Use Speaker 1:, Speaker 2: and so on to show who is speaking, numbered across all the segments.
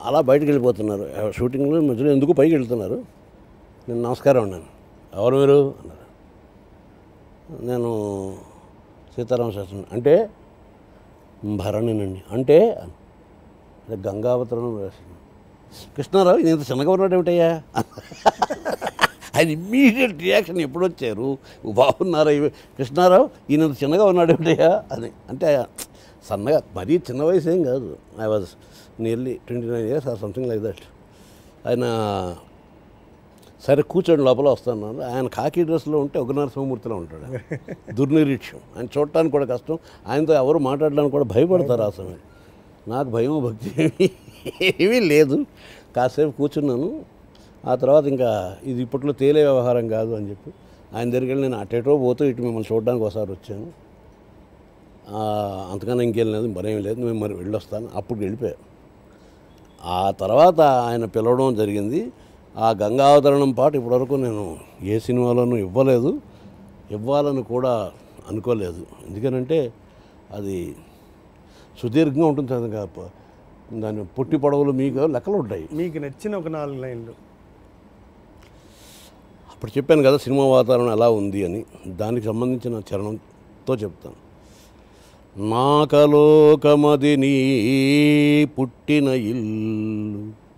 Speaker 1: అలా బయటకు వెళ్ళిపోతున్నారు షూటింగ్లో మధ్యలో ఎందుకు పైకి వెళ్తున్నారు నేను నమస్కారం అన్నాను ఎవరు మీరు అన్నారు నేను సీతారామ శాస్త్రి అంటే భరణినండి అంటే అంటే గంగావతరణం రాసింది కృష్ణారావు ఇది ఇంత చిన్నగా ఉన్నాడు ఏమిటయ్యా ఆయన ఇమ్మీడియట్ రియాక్షన్ ఎప్పుడు వచ్చారు బాగున్నారా ఇవి కృష్ణారావు ఈయన ఇంత చిన్నగా ఉన్నాడు ఏమిటయ్యా అని అంటే సన్నగా మరీ చిన్న వయసు ఏం కాదు I was nearly twenty nine years or something like that ఆయన సరే కూర్చోండి లోపల వస్తాను ఆయన కాకి డ్రెస్లో ఉంటే ఒక నరసింహమూర్తిలో ఉంటాడు ఆయన. దుర్నిరీక్ష్యం ఆయన చూడటానికి కూడా కష్టం ఆయనతో ఎవరు మాట్లాడడానికి కూడా భయపడతారు ఆ సమయం నాకు భయం భక్తి ఏమీ ఏమీ లేదు కాసేపు కూర్చున్నాను ఆ తర్వాత ఇంకా ఇది ఇప్పట్లో తేలే వ్యవహారం కాదు అని చెప్పి ఆయన దగ్గరికి వెళ్ళి నేను అటేటో పోతూ ఇటు మిమ్మల్ని చూడడానికి ఒకసారి వచ్చాను ఆ, అంతకన్నా ఇంకేం లేదు మరేం లేదు మేము మరి వెళ్ళొస్తాను అప్పుడు వెళ్ళిపోయాను ఆ తర్వాత ఆయన పిలవడం జరిగింది ఆ గంగావతరణం పాట ఇప్పటివరకు నేను ఏ సినిమాలోనూ ఇవ్వలేదు ఇవ్వాలని కూడా అనుకోలేదు ఎందుకనంటే అది సుదీర్ఘంగా ఉంటుంది అది కా- దాని పుట్టి పొడవులు మీకు లెక్కలు ఉంటాయి
Speaker 2: మీకు నచ్చిన ఒక నాలుగు లైన్లు
Speaker 1: అప్పుడు చెప్పాను కదా సినిమా వాతావరణం ఎలా ఉంది అని దానికి సంబంధించిన చరణంతో చెప్తాను నాకలోకమది నీ పుట్టిన ఇల్లు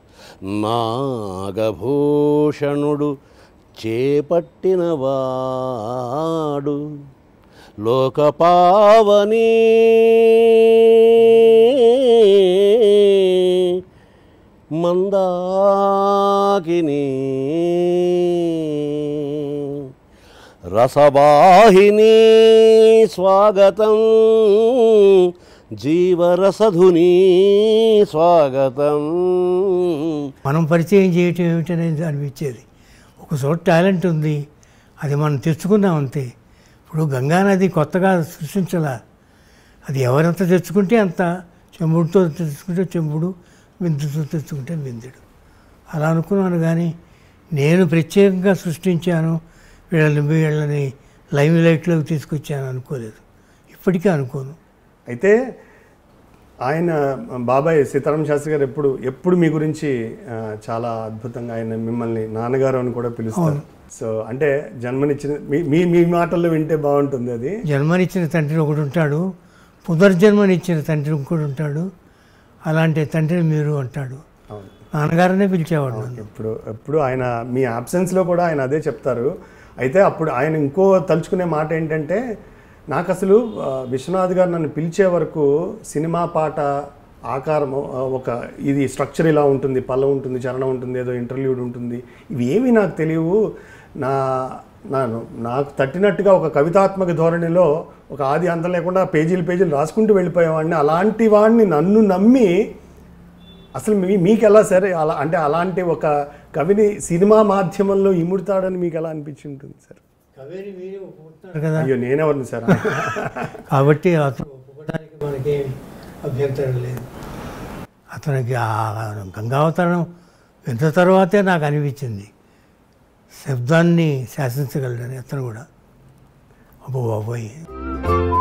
Speaker 1: నాగభూషణుడు చేపట్టిన వాడు లోకపావని మందాకిని రసవాహిని స్వాగతం జీవరసధుని స్వాగతం
Speaker 3: మనం పరిచయం చేయటం ఏమిటనేది అనిపించేది ఒక చోట టాలెంట్ ఉంది అది మనం తెచ్చుకున్నాం అంతే ఇప్పుడు గంగానది కొత్తగా సృష్టించాల అది ఎవరెంత తెచ్చుకుంటే అంత చెంబుడుతో తెచ్చుకుంటే చెంబుడు బిందుతో తెచ్చుకుంటే బిందుడు అలా అనుకున్నాను కానీ నేను ప్రత్యేకంగా సృష్టించాను వీళ్ళని వీళ్ళని లైవ్ లైట్లోకి తీసుకొచ్చాను అనుకోలేదు ఇప్పటికీ అనుకోను
Speaker 2: అయితే ఆయన బాబాయ్ సీతారామ శాస్త్రి గారు ఎప్పుడు ఎప్పుడు మీ గురించి ఆ, చాలా అద్భుతంగా ఆయన మిమ్మల్ని నాన్నగారు అని కూడా పిలుస్తారు సో అంటే జన్మనిచ్చిన మీ మీ మీ మాటల్లో వింటే బాగుంటుంది అది
Speaker 3: జన్మనిచ్చిన తండ్రి ఒకడు ఉంటాడు పునర్జన్మనిచ్చిన తండ్రి ఇంకోటి ఉంటాడు అలాంటి తండ్రిని మీరు అంటాడు
Speaker 2: అవును
Speaker 3: నాన్నగారనే పిలిచేవాడు నన్ను
Speaker 2: ఎప్పుడు ఎప్పుడు ఆయన మీ absence లో కూడా ఆయన అదే చెప్తారు అయితే అప్పుడు ఆయన ఇంకో తలుచుకునే మాట ఏంటంటే నాకు అసలు ఆ, విశ్వనాథ్ గారు నన్ను పిలిచే వరకు సినిమా పాట ఆకారం ఆ, ఒక ఇది స్ట్రక్చర్ ఇలా ఉంటుంది పల్ల ఉంటుంది చరణం ఉంటుంది ఏదో ఇంటర్వ్యూడ్ ఉంటుంది ఇవి ఏమీ నాకు తెలియవు నా నాను నాకు తట్టినట్టుగా ఒక కవితాత్మక ధోరణిలో ఒక ఆది అంతం లేకుండా పేజీలు పేజీలు రాసుకుంటూ వెళ్ళిపోయేవాడిని అలాంటి వాడిని నన్ను నమ్మి అసలు మీ మీకు ఎలా సరే అలా అంటే అలాంటి ఒక కవిని సినిమా మాధ్యమంలో ఇముడతాడని మీకు ఎలా అనిపించి ఉంటుంది సార్
Speaker 3: కదా
Speaker 2: అయ్యో నేనెవరిని సార్
Speaker 3: కాబట్టి అతను ఒప్పుకోవడానికి మనకి అభ్యంతరం లేదు అతనికి ఆ గంగావతరణం విన్న తర్వాతే నాకు అనిపించింది శబ్దాన్ని శాసించగలడని అతను కూడా అబ్బో బాబోయ్